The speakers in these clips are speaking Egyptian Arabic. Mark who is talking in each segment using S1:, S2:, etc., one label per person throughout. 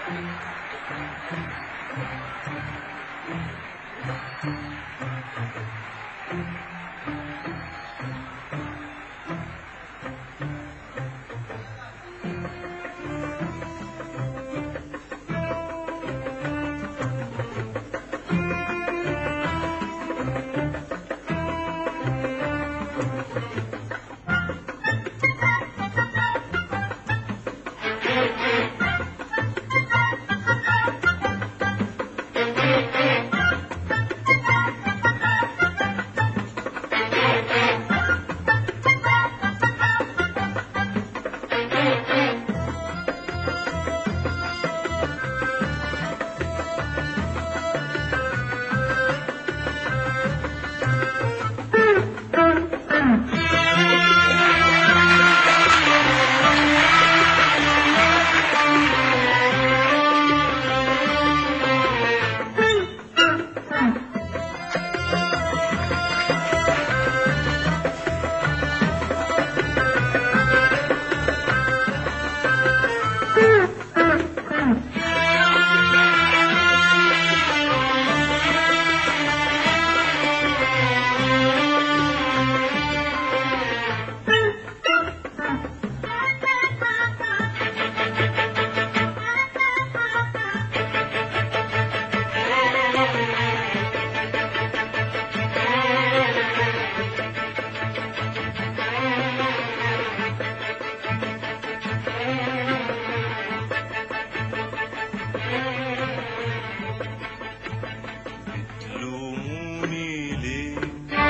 S1: بتلوموني ليه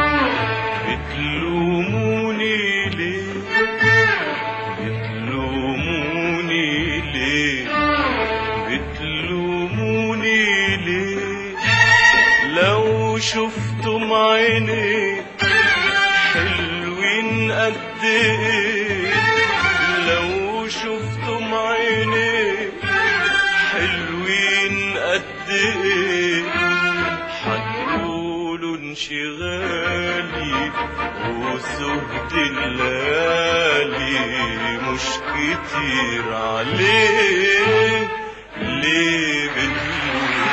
S1: بتلوموني ليه بتلوموني ليه بتلوموني ليه لو شفتم عيني حلوين قد ايه لو شفتم عيني حلوين قد ايه حتقولوا انشغالي وسهد الليالي مش كتير عليه ليه بتقولوا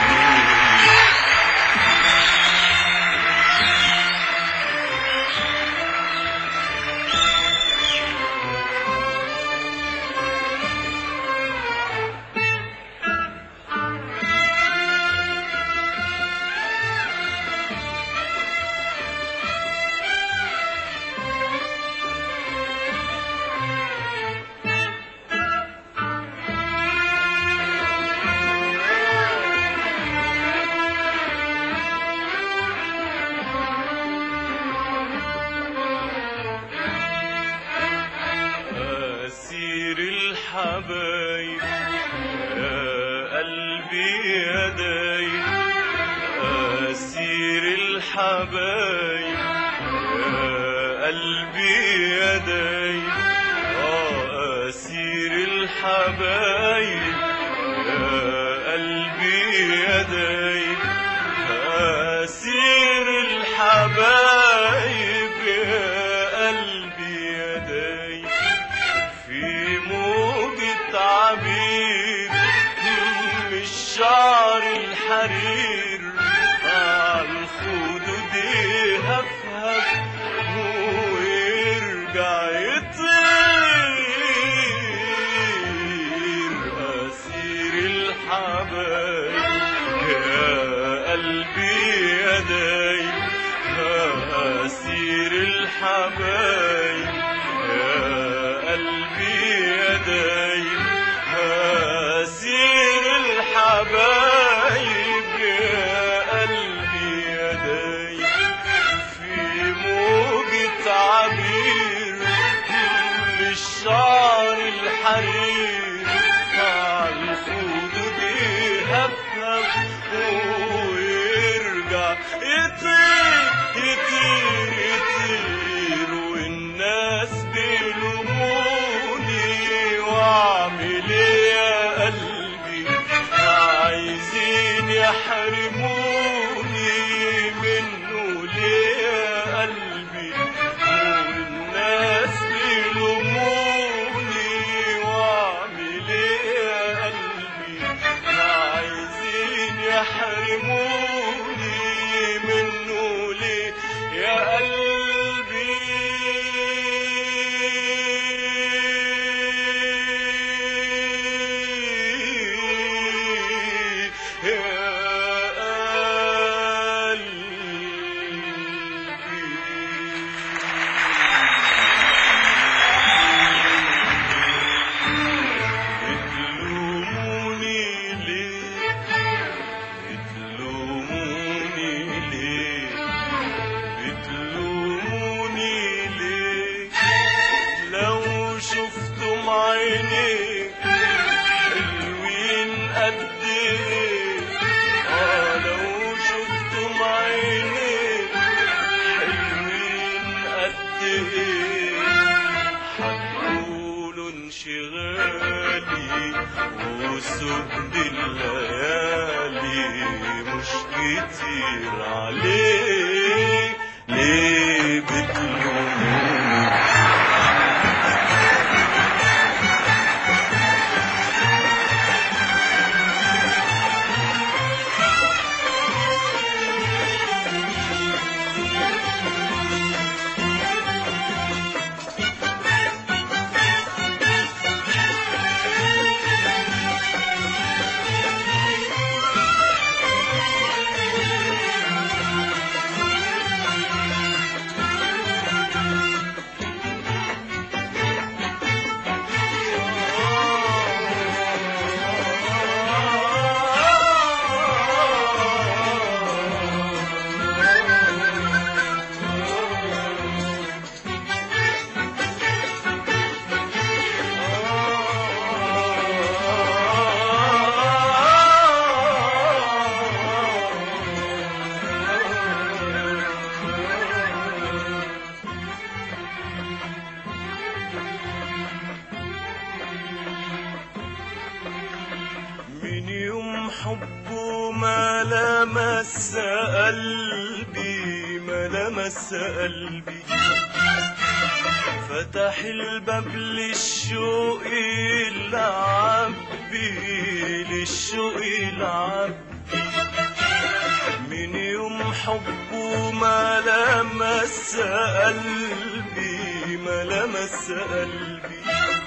S1: أسير الحبايب يا قلبي يا دايب أسير الحبايب يا قلبي يا دايب آه أسير الحبايب يا قلبي يا دايب أسير الحبايب يا قلبي يا دايب في موجة عبير من الشعر الحرير على الخدود يهفهف ويرجع يطير أسير الحبايب يا قلبي يا دايب أسير الحبايب يا قلبي يا دايب أسير الحبايب يا قلبي يا دايب في موجة عبير من الشعر الحرير مع الخدود يهفهف ويرجع يطير يطير يطير وسهد الليالي مش كتير عليك ليه بتلوموني من يوم حبه ما لمس قلبي ما لمس قلبي فتح الباب للشوق العبي للشوق العبي من يوم حبه ما لمس قلبي ما لمس قلبي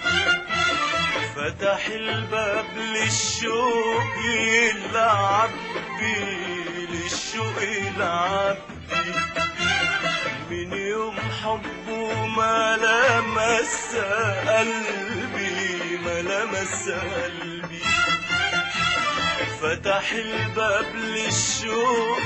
S1: فتح الباب للشوق العبي للشوق العبي من يوم حبه ما لمس قلبي ما لمس قلبي فتح الباب للشوق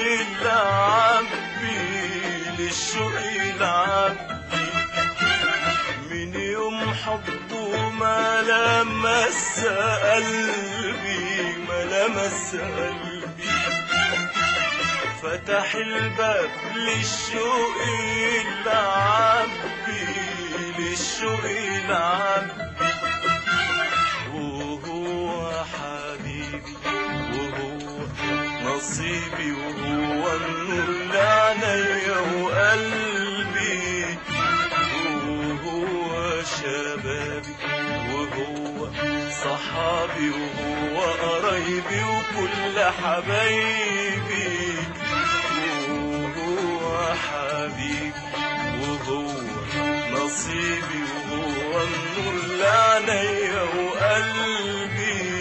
S1: العبي للشوق العبي من يوم حبه ما لمس قلبي ما لمس قلبي فتح الباب للشوق العبي للشوق العبي وهو حبيبي وهو نصيبي وهو النور لعينيا وقلبي وهو شبابي وهو صحابي وهو قرايبي وكل حبايبي وهو حبيبي وهو نصيبي وهو النور لعينيا وقلبي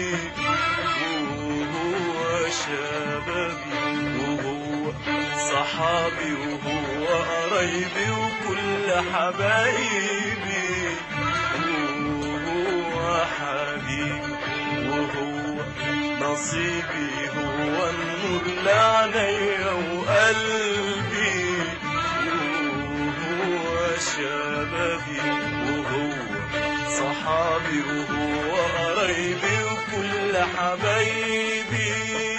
S1: وهو شبابي وهو صحابي وهو قرايبي وكل حبايبي وهو حبيبي وهو نصيبي هو النور لعينيا وقلبي وهو شبابي وهو صحابي وهو قرايبي وكل حبايبي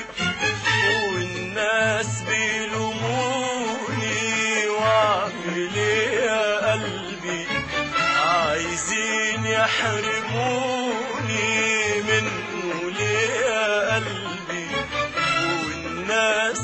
S1: والناس بيلوموني واعمل ايه يا قلبي عايزين يحرموني منه ليه يا قلبي والناس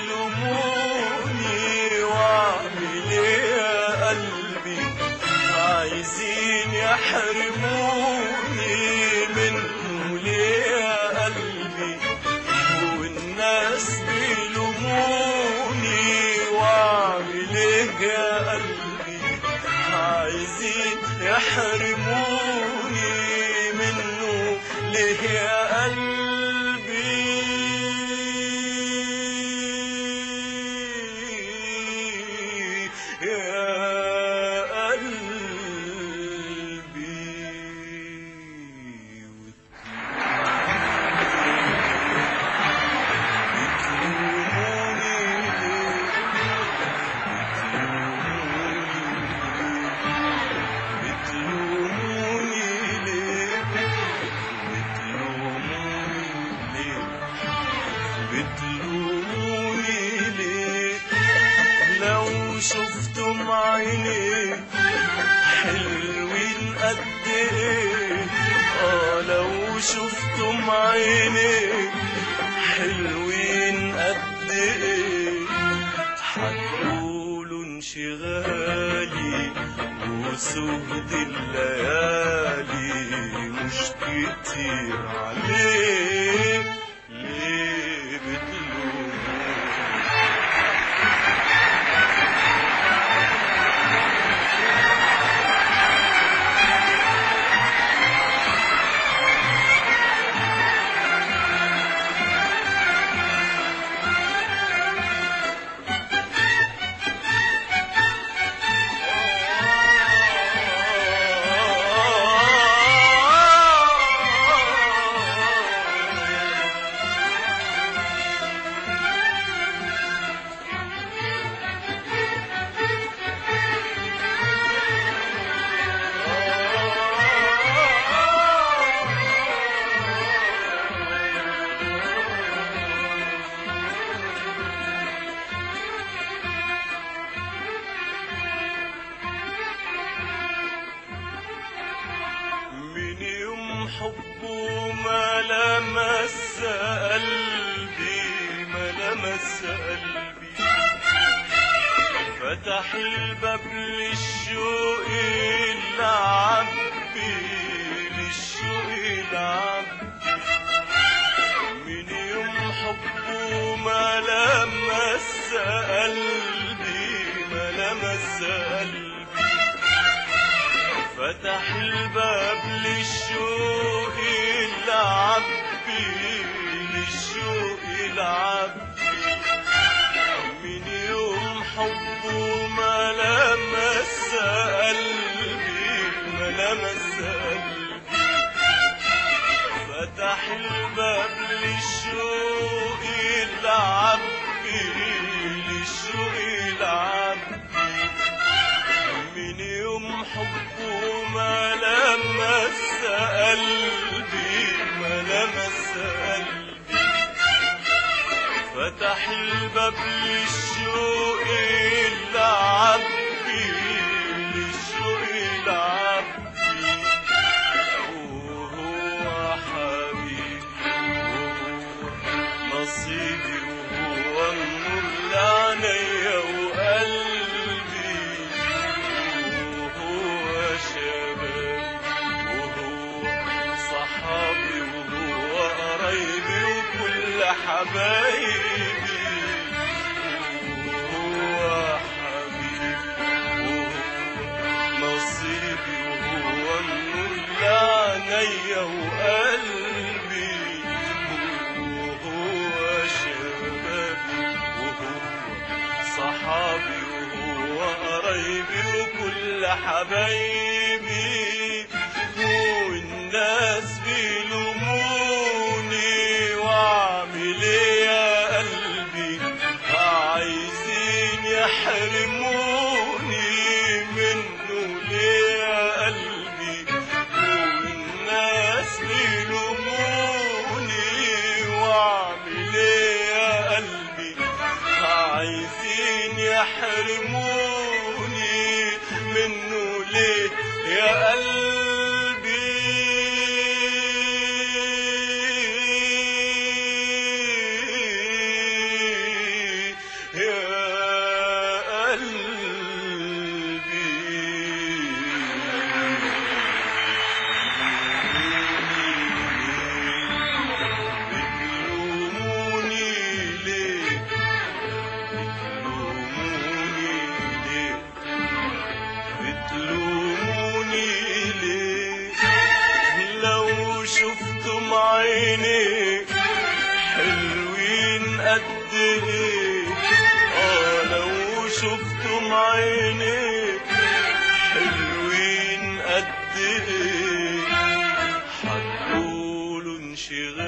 S1: بيلوموني واعمل ايه يا قلبي عايزين يحرموني منه ليه يا قلبي والناس بيلوموني واعمل ايه يا قلبي عايزين يحرموني منه ليه يا قلبي يا قلبي بتلوموني ليه شفتم عيني حلوين قد ايه هتقولوا انشغالي وسهد الليالي مش كتير عليه ليه بتلوموا من يوم حبه ما لمس قلبي ما لمس قلبي فتح الباب للشوق العبي للشوق العبي من يوم حبه ما لمس قلبي ما لمس قلبي فتح الباب للشوق العبي للشوق العبي من يوم حبه ما لمس قلبي ما لمس قلبي فتح الباب للشوق العبي للشوق العبي من يوم حبه ما لمس قلبي ما لمس قلبي فتح الباب للشوق العبي للشوق العبي وهو حبيبي وهو نصيبي وهو النور لعينيا وقلبي وهو شبابي وهو صحابي وهو قرايبي وكل حبايبي وهو حبيبي وهو نصيبي وهو النور لعينيا وقلبي وهو شبابي وهو صحابي وهو قرايبي وكل حبايبي والناس بيلوموني واعمل ايه يا قلبي عايزين يحرموني منه ليه يا قلبي والناس بيلوموني واعمل ايه يا قلبي عايزين يحرموني منه ليه يا قلبي يا قلبي بتلوموني ليه بتلوموني ليه بتلوموني ليه لو شفتم عيني حلوين قد ايه اه لو شفتم عيني حلوين قد ايه هتقولوا انشغال